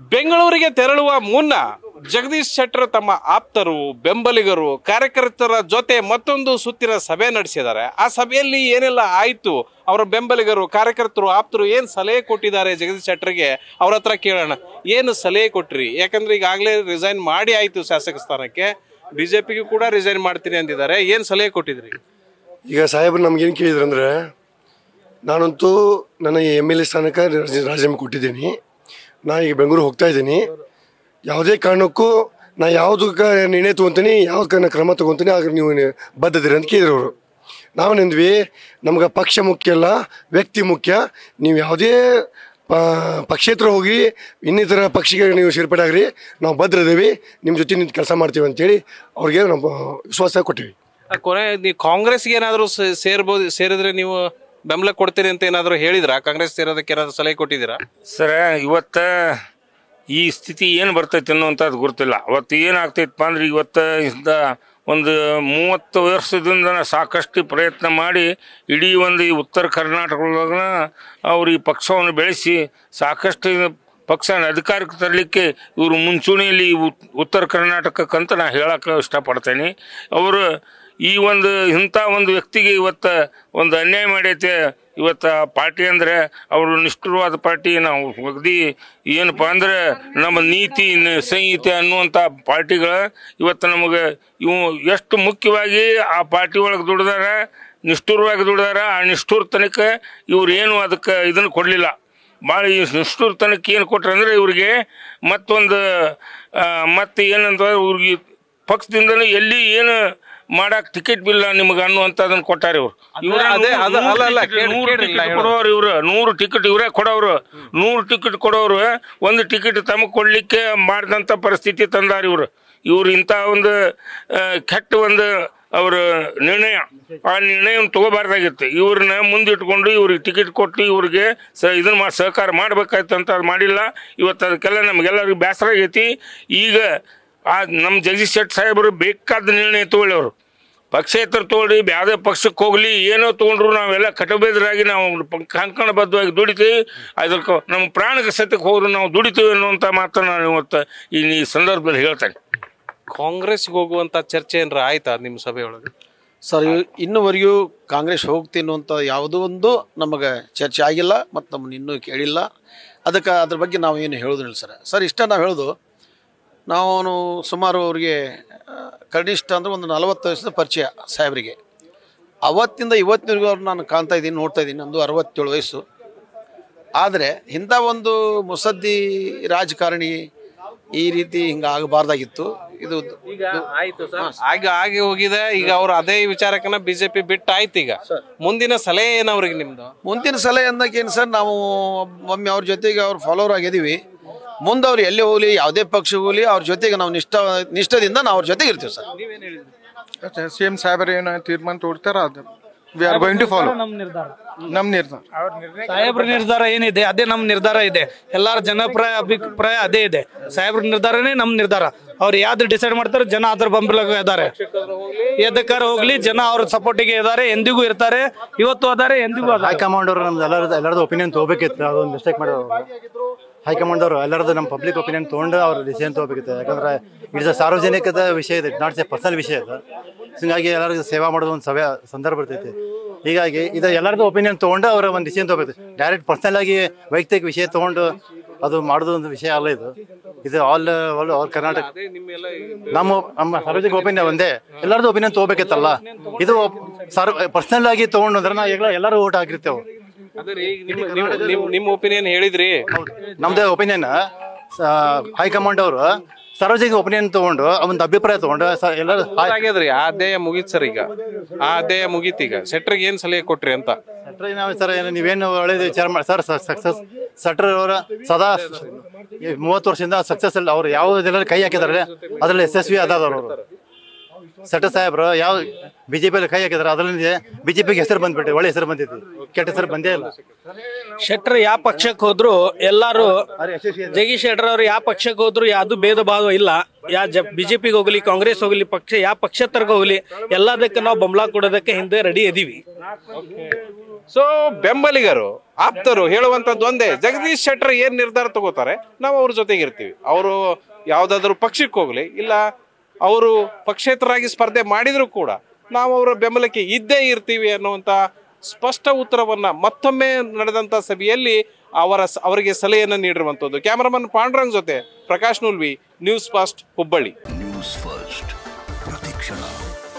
ಬೆಂಗಳೂರಿಗೆ ತೆರಳುವ ಮುನ್ನ ಜಗದೀಶ್ ಶೆಟ್ಟರ್ ತಮ್ಮ ಆಪ್ತರು ಬೆಂಬಲಿಗರು ಕಾರ್ಯಕರ್ತರ ಜೊತೆ ಮತ್ತೊಂದು ಸುತ್ತಿನ ಸಭೆ ನಡೆಸಿದ್ದಾರೆ ಆ ಸಭೆಯಲ್ಲಿ ಏನೆಲ್ಲ ಆಯ್ತು ಅವರ ಬೆಂಬಲಿಗರು ಕಾರ್ಯಕರ್ತರು ಆಪ್ತರು ಏನ್ ಸಲಹೆ ಕೊಟ್ಟಿದ್ದಾರೆ ಜಗದೀಶ್ ಶೆಟ್ಟರ್ಗೆ ಅವ್ರ ಹತ್ರ ಕೇಳೋಣ ಏನು ಸಲಹೆ ಕೊಟ್ರಿ ಯಾಕಂದ್ರೆ ಈಗಾಗಲೇ ರಿಸೈನ್ ಮಾಡಿ ಆಯ್ತು ಶಾಸಕ ಸ್ಥಾನಕ್ಕೆ ಬಿಜೆಪಿಗೂ ಕೂಡ ರಿಸೈನ್ ಮಾಡ್ತೀನಿ ಅಂದಿದ್ದಾರೆ ಏನ್ ಸಲಹೆ ಕೊಟ್ಟಿದ್ರಿ ಈಗ ಸಾಹೇಬ್ರು ನಮ್ಗೇನು ಕೇಳಿದ್ರಂದ್ರೆ ನಾನಂತೂ ನನ್ನ ಎಮ್ ಎಲ್ ಎ ಸ್ಥಾನಕ್ಕೆ ರಾಜ- ರಾಜೀನಾಮೆ ಕೊಟ್ಟಿದ್ದೀನಿ ನಾ ಈಗ ಬೆಂಗಳೂರು ಹೋಗ್ತಾ ಇದ್ದೀನಿ ಯಾವುದೇ ಕಾರಣಕ್ಕೂ ನಾ ಯಾವುದಕ್ಕೆ ನಿರ್ಣಯ ತೊಗೊತೀನಿ ಯಾವ್ದಕ್ಕೆ ನಾ ಕ್ರಮ ತೊಗೊತೀನಿ ಆಗ ನೀವು ನಿ- ಬದ್ಧದಿರಿ ಅಂತ ಕೇಳಿದ್ರು ಅವರು ನಾವು ನಿಂದ್ವಿ ನಮ್ಗೆ ಪಕ್ಷ ಮುಖ್ಯ ಅಲ್ಲ ವ್ಯಕ್ತಿ ಮುಖ್ಯ ನೀವು ಯಾವುದೇ ಪ- ಪಕ್ಷೇತರ ಹೋಗಿ ಇನ್ನಿತರ ಪಕ್ಷಕ್ಕೆ ನೀವು ಸೇರ್ಪಡೆ ಆಗ್ರಿ ನಾವು ಭದ್ರದೇವಿ ನಿಮ್ಮ ಜೊತೆ ನಿಂತು ಕೆಲಸ ಮಾಡ್ತೀವಿ ಅಂತೇಳಿ ಅವ್ರಿಗೆ ನಾವು ವಿಶ್ವಾಸ ಕೊಟ್ಟಿವಿ ಆ ಕೊನೆ ನೀವು ಕಾಂಗ್ರೆಸ್ಗೆ ಏನಾದರೂ ಸೇರ್ಬೋದು ಸೇರಿದ್ರೆ ನೀವು ಬೆಂಬಲ ಕೊಡ್ತೀರಿ ಅಂತ ಏನಾದರೂ ಹೇಳಿದ್ರಾ ಕಾಂಗ್ರೆಸ್ ಸೇರೋದಕ್ಕೆ ಏನಾದರೂ ಸಲಹೆ ಕೊಟ್ಟಿದ್ದೀರಾ ಸರ ಇವತ್ತ ಈ ಸ್ಥಿತಿ ಏನು ಬರ್ತೈತೆ ಅನ್ನುವಂಥದ್ದು ಗುರುತಿಲ್ಲ ಅವತ್ತು ಏನಾಗ್ತೈತಪ್ಪ ಅಂದ್ರೆ ಇವತ್ತು ಇಂದ ಒಂದು ಮೂವತ್ತು ವರ್ಷದಿಂದ ನಾ ಸಾಕಷ್ಟು ಪ್ರಯತ್ನ ಮಾಡಿ ಇಡೀ ಒಂದು ಈ ಉತ್ತರ ಕರ್ನಾಟಕದೊಳಗ ಅವ್ರು ಈ ಪಕ್ಷವನ್ನು ಬೆಳೆಸಿ ಸಾಕಷ್ಟು ಪಕ್ಷನ ಅಧಿಕಾರಕ್ಕೆ ತರಲಿಕ್ಕೆ ಇವರು ಮುಂಚೂಣಿಯಲ್ಲಿ ಉತ್- ಉತ್ತರ ಕರ್ನಾಟಕಕ್ಕಂತ ನಾ ಹೇಳಕ್ಕೆ ಇಷ್ಟಪಡ್ತೇನೆ ಅವರು ಈ ಒಂದು ಇಂಥ ಒಂದು ವ್ಯಕ್ತಿಗೆ ಇವತ್ತು ಒಂದು ಅನ್ಯಾಯ ಮಾಡೈತೆ ಇವತ್ತು ಪಾರ್ಟಿ ಅಂದರೆ ಅವರು ನಿಷ್ಠುರವಾದ ಪಾರ್ಟಿ ನಾವು ಅಗದಿ ಏನಪ್ಪ ಅಂದ್ರೆ ನಮ್ಮ ನೀತಿ ನ- ಸಂಹಿತೆ ಅನ್ನುವಂಥ ಪಾರ್ಟಿಗಳ ಇವತ್ತು ನಮಗೆ ಇವು ಎಷ್ಟು ಮುಖ್ಯವಾಗಿ ಆ ಪಾರ್ಟಿ ಒಳಗೆ ದುಡ್ದಾರ ನಿಷ್ಠುರವಾಗಿ ದುಡ್ದಾರ ಆ ನಿಷ್ಠುರತನಕ್ಕೆ ಇವ್ರು ಏನು ಅದಕ್ಕೆ ಇದನ್ನು ಕೊಡಲಿಲ್ಲ ಭಾಳ ಈ ನಿಷ್ಠುರತನಕ್ಕೆ ಏನು ಕೊಟ್ರು ಅಂದರೆ ಇವ್ರಿಗೆ ಮತ್ತೊಂದು ಆ, ಮತ್ತೆ ಏನಂತಂದ್ರೆ ಇವ್ರಿಗೆ ಪಕ್ಷದಿಂದಲೂ ಎಲ್ಲಿ ಏನು ಮಾಡಕ್ ಟಿಕೆಟ್ ಬಿಲ್ಲ ನಿಮಗೆ ಅನ್ನುವಂಥದ್ದನ್ನು ಕೊಟ್ಟಾರೆ ಇವ್ರು ಇವ್ರ ಅದೇ- ಅದು- ಅಲ್ಲ, ಅಲ್ಲ, ಕೇಳಿ- ನೂರು ಕೇಳಿಲ್ಲ ಟಿಕೆಟ್ ಹೇಳು. ಕೊಡೋರು ಇವ್ರು ನೂರು ಟಿಕೆಟ್ ಇವರೇ ಕೊಡೋರು ನೂರು ಟಿಕೆಟ್ ಕೊಡೋರು ಒಂದು ಟಿಕೆಟ್ ತಮಗೆ ಕೊಡ್ಲಿಕ್ಕೆ ಮಾಡಿದಂಥ ಪರಿಸ್ಥಿತಿ ತಂದಾರ ಇವ್ರು ಇವ್ರು ಇಂಥ ಒಂದು ಆ, ಕೆಟ್ಟ ಒಂದು ಅವ್ರ ನಿರ್ಣಯ ಆ ನಿರ್ಣಯವನ್ನು ತಗೋಬಾರ್ದಾಗಿತ್ತು ಇವ್ರನ್ನ ಮುಂದಿಟ್ಕೊಂಡು ಇವ್ರಿಗೆ ಟಿಕೆಟ್ ಕೊಟ್ಟು ಇವ್ರಿಗೆ ಸ ಇದನ್ನ ಮಾಡಿ ಸಹಕಾರ ಮಾಡ್ಬೇಕಾಯ್ತು ಅಂತ ಅದು ಮಾಡಿಲ್ಲ ಇವತ್ತು ಅದಕ್ಕೆಲ್ಲ ನಮಗೆಲ್ಲರಿಗೂ ಬೇಸರ ಆಗೈತಿ ಈಗ ಆ ನಮ್ಮ ಜಗದೀಶ್ ಶೆಟ್ಟಿ ಸಾಹೇಬರು ಬೇಕಾದ ನಿರ್ಣಯ ತಗೊಳ್ಳೋರು ಪಕ್ಷೇತರ ತಗೊಳ್ಳಿ ಯಾವುದೇ ಪಕ್ಷಕ್ಕೆ ಹೋಗ್ಲಿ ಏನೋ ತೊಗೊಂಡ್ರು ನಾವೆಲ್ಲ ಕಟಬೇದರಾಗಿ ನಾವು ಪ- ಕಂಕಣಬದ್ಧವಾಗಿ ದುಡಿತೀವಿ ಅದಕ್ಕೆ ನಮ್ಮ ಪ್ರಾಣಕ್ಕೆ ಸತ್ಯಕ್ಕೆ ಹೋದ್ರು ನಾವು ದುಡಿತೀವಿ ಅನ್ನುವಂಥ ಮಾತನ್ನು ನಾನು ಇವತ್ತು ಈ ಈ ಸಂದರ್ಭದಲ್ಲಿ ಹೇಳ್ತೇನೆ ಕಾಂಗ್ರೆಸ್ಗೆ ಹೋಗುವಂತ ಚರ್ಚೆ ಏನಾರ ಆಯ್ತಾ ನಿಮ್ಮ ಸಭೆಯೊಳಗೆ ಸರ್ ಇವ್- ಇನ್ನುವರೆಗೂ ಕಾಂಗ್ರೆಸ್ ಹೋಗ್ತೀನಿ ಅಂತ ಯಾವುದೋ ಒಂದು ನಮಗೆ ಚರ್ಚೆ ಆಗಿಲ್ಲ ಮತ್ತು ನಮ್ಮನ್ನು ಇನ್ನೂ ಕೇಳಿಲ್ಲ ಅದಕ್ಕೆ ಅದ್ರ ಬಗ್ಗೆ ನಾವು ಏನು ಹೇಳೋದಿಲ್ಲ ಸರ್ ಸರ್ ಇಷ್ಟ ನಾವು ಹೇಳೋದು ನಾವು ಸುಮಾರು ಅವ್ರಿಗೆ ಆ, ಕನಿಷ್ಠ ಅಂದ್ರೆ ಒಂದು ನಲವತ್ತು ವರ್ಷದ ಪರಿಚಯ ಸಾಹೇಬರಿಗೆ ಅವತ್ತಿಂದ ಇವತ್ತಿನವರೆಗೂ ಅವ್ರು ನಾನು ಕಾಣ್ತಾ ಇದ್ದೀನಿ ನೋಡ್ತಾ ಇದ್ದೀನಿ ನಂದು ಅರವತ್ತೇಳು ವಯಸ್ಸು ಆದರೆ ಇಂಥ ಒಂದು ಮುಸದ್ದಿ ರಾಜಕಾರಣಿ ಈ ರೀತಿ ಹಿಂಗೆ ಆಗಬಾರ್ದಾಗಿತ್ತು ಇದು ಈಗ ಆಯ್ತು ಸರ್ ಆಗ ಆಗಿ ಹೋಗಿದೆ ಈಗ ಅವ್ರು ಅದೇ ವಿಚಾರಕ್ಕನ ಬಿಜೆಪಿ ಬಿಟ್ಟು ಆಯ್ತು ಈಗ ಮುಂದಿನ ಸಲಹೆ ಏನು ಅವ್ರಿಗೆ ನಿಮ್ದು ಮುಂದಿನ ಸಲ ಏನು ಸರ್ ನಾವು ಒಮ್ಮೆ ಅವ್ರ ಜೊತೆಗೆ ಅವ್ರು ಫಾಲೋವರ್ ಆಗಿದ್ದೀವಿ ಮುಂದೆ ಅವ್ರು ಎಲ್ಲೇ ಹೋಗಲಿ ಯಾವುದೇ ಪಕ್ಷ ಹೋಗಲಿ ಅವ್ರ ಜೊತೆಗೆ ನಾವು ನಿಷ್ಠ ನಿಷ್ಠದಿಂದ ನಾವು ಅವ್ರ ಜೊತೆಗೆ ಇರ್ತೀವಿ ಸರ್ ಸಿ ಎಂ ಸಾಹೇಬರು ಏನು ತೀರ್ಮಾನ ತೋಡ್ತಾರ ಅದು we are going to follow ನಮ್ ನಿರ್ಧಾರ ನಮ್ಮ ನಿರ್ಧಾರ ಸಾಹೇಬ್ರ ನಿರ್ಧಾರ ಏನಿದೆ ಅದೇ ನಮ್ ನಿರ್ಧಾರ ಇದೆ ಎಲ್ಲಾರ ಜನಪ್ರಾಯ ಅಭಿಪ್ರಾಯ ಅದೇ ಇದೆ ಸಾಹೇಬ್ರ ನಿರ್ಧಾರನೇ ನಮ್ ನಿರ್ಧಾರ ಅವ್ರು ಯಾವ್ದು ಡಿಸೈಡ್ ಮಾಡ್ತಾರೆ ಜನ ಅದ್ರ ಬೆಂಬಲ ಇದ್ದಾರೆ ಎದಕ್ಕಾರ ಹೋಗ್ಲಿ ಜನ ಅವ್ರ ಸಪೋರ್ಟಿಗೆ ಇದ್ದಾರೆ ಎಂದಿಗೂ ಇರ್ತಾರೆ ಇವತ್ತು ಅದಾರೆ ಎಂದಿಗೂ ಅದಾರೆ ಹೈಕಮಾಂಡ್ ಅವರು ನಮ್ದು ಎಲ್ಲರದ್ದು ಎಲ್ಲರದ್ದು ಒಪಿನಿಯನ್ ತೊಗೋಬೇಕಿತ್ತು ಅದೊಂದು ಮಿಸ್ಟೇಕ್ ಮಾಡೋರು ಹೈಕಮಾಂಡ್ ಅವರು ಎಲ್ಲರದ್ದು ನಮ್ಮ ಪಬ್ಲಿಕ್ ಒಪಿನಿಯನ್ ತೊಗೊಂಡು ಅವ್ರು ಡಿಸಿಷನ್ ತೊಗೋಬೇಕಿತ್ತು ಯಾಕಂದ್ರೆ ಇಟ್ಸ್ ಸಾರ್ವಜನಿಕದ ವಿಷಯ ಇದೆ ನಾಟ್ ಎ ಪರ್ಸನಲ್ ವಿಷಯ ಇದು ಹೀಗಾಗಿ ಎಲ್ಲರಿಗೂ ಸೇವಾ ಮಾಡೋದು ಒಂದು ಸಭೆ ಸಂದರ್ಭ ಇರ್ತೈತಿ ಹೀಗಾಗಿ ಇದು ಎಲ್ಲರದ್ದು ಒಪಿನಿಯನ್ ತೊಗೊಂಡು ಅವರ ಒಂದು ಡಿಸಿಷನ್ ತೊಗೋಬೇಕು ಡೈರೆಕ್ಟ್ ಪರ್ಸನಲ್ ಆಗಿ ವೈಯಕ್ತಿಕ ವಿಷಯ ತೊಗೊಂಡು ಅದು ಮಾಡೋದು ಒಂದು ವಿಷಯ ಅಲ್ಲ ಇದು ಇದು ಆಲ್ ಆಲ್ ಆಲ್ ಕರ್ನಾಟಕ ನಮ್ಮ ನಮ್ಮ ಸಾರ್ವಜನಿಕ ಒಪಿನಿಯನ್ ಒಂದೇ ಎಲ್ಲರದ್ದು ಒಪಿನಿಯನ್ ತೊಗೋಬೇಕಿತ್ತಲ್ಲ ಇದು ಸಾರ್ವ ಪರ್ಸನಲ್ ಆಗಿ ತೊಗೊಂಡು ಅಂದ್ರೆ ನಾವು ಎಲ್ಲ ಎಲ್ಲರೂ ಓಟ್ ಹಾಕಿರ್ತೇವೆ ಅದೇ ರೀ, ನಿಮ್ಮ ನಿಮ್ಮ- ನಿಮ್ಮ ನಿಮ್ಮ ಒಪಿನಿಯನ್ ಹೇಳಿದ್ರಿ ನಮ್ದು ಒಪಿನಿಯನ್ ಹೈಕಮಾಂಡ್ ಅವರು ಸಾರ್ವಜನಿಕ ಒಪಿನಿಯನ್ ತಗೊಂಡು ಒಂದು ಅಭಿಪ್ರಾಯ ತಗೊಂಡು ಸ- ಎಲ್ಲರೂ ಹಾಯ್- ಆಗ್ಯದ್ರಿ ಆ ಅಧ್ಯಾಯ ಮುಗೀತ್ ಸರ್ ಈಗ ಆ ಅಧ್ಯಾಯ ಮುಗೀತ್ ಈಗ ಸೆಟ್ರಿಗೆ ಏನ್ ಸಲಹೆ ಕೊಟ್ರಿ ಅಂತ ಸಟ್ರ ನಾವು ಸರ್ ಏನು ನೀವೇನು ಒಳ್ಳೇದು ವಿಚಾರ ಮಾಡಿ ಸರ್ ಸಕ್ಸಸ್ ಸಟ್ರ್ ಅವರ ಸದಾ ಈ ಮೂವತ್ತು ವರ್ಷದಿಂದ ಸಕ್ಸಸ್ ಅಲ್ಲಿ ಅವ್ರು ಯಾವ ಇದರಲ್ಲಿ ಕೈ ಹಾಕಿದಾರೆ ಅದ್ರಲ್ಲಿ ಯಶಸ್ವಿ ಅದಾರ ಅವರು ಸಟ್ಟ ಸಾಹೇಬ್ರು ಯಾವ ಬಿಜೆಪಿಯಲ್ಲಿ ಕೈ ಹಾಕಿದಾರೆ ಅದರಲ್ಲಿ ಬಿಜೆಪಿಗೆ ಹೆಸರು ಬಂದ್ಬಿಟ್ಟು ಒಳ್ಳೆ ಹೆಸರು ಬಂದಿತ್ತು ಕೆಟ್ಟ ಹೆಸರು ಬಂದೇ ಇಲ್ಲ ಶೆಟ್ರ್ ಯಾವ ಪಕ್ಷಕ್ಕೆ ಹೋದ್ರು ಎಲ್ಲಾರು ಜಗದೀಶ್ ಶೆಟ್ಟರ್ ಅವ್ರು ಯಾವ ಪಕ್ಷಕ್ಕೆ ಹೋದ್ರು ಯಾವ್ದು ಭೇದ ಭಾವ ಇಲ್ಲ ಯಾ ಜ ಬಿಜೆಪಿಗೆ ಹೋಗ್ಲಿ ಕಾಂಗ್ರೆಸ್ ಹೋಗ್ಲಿ ಪಕ್ಷ ಯಾವ ಪಕ್ಷೇತರಕ್ಕೆ ಹೋಗ್ಲಿ ಎಲ್ಲದಕ್ಕೆ ನಾವು ಬೆಂಬಲ ಕೊಡೋದಕ್ಕೆ ಹಿಂದೆ ರೆಡಿ ಇದೀವಿ ಸೊ ಬೆಂಬಲಿಗರು ಆಪ್ತರು ಹೇಳುವಂಥದ್ದು ಒಂದೇ ಜಗದೀಶ್ ಶೆಟ್ಟರ್ ಏನ್ ನಿರ್ಧಾರ ತಗೋತಾರೆ ನಾವು ಅವ್ರ ಜೊತೆಗೆ ಇರ್ತೀವಿ ಅವರು ಯಾವ್ದಾದ್ರು ಪಕ್ಷಕ್ಕೆ ಹೋಗ್ಲಿ ಇಲ್ಲ ಅವರು ಪಕ್ಷೇತರಾಗಿ ಸ್ಪರ್ಧೆ ಮಾಡಿದ್ರು ಕೂಡ ನಾವು ಅವರ ಬೆಂಬಲಕ್ಕೆ ಇದ್ದೇ ಇರ್ತೀವಿ ಅನ್ನುವಂತ ಸ್ಪಷ್ಟ ಉತ್ತರವನ್ನ ಮತ್ತೊಮ್ಮೆ ನಡೆದಂತ ಸಭೆಯಲ್ಲಿ ಅವರ ಅವರಿಗೆ ಸಲಹೆಯನ್ನು ನೀಡಿರುವಂತದ್ದು ಕ್ಯಾಮರಾಮನ್ ಪಾಂಡ್ರಂಗ್ ಜೊತೆ Prakash Noolvi news fast Hubballi news first ಪ್ರತಿಕ್ಷಣ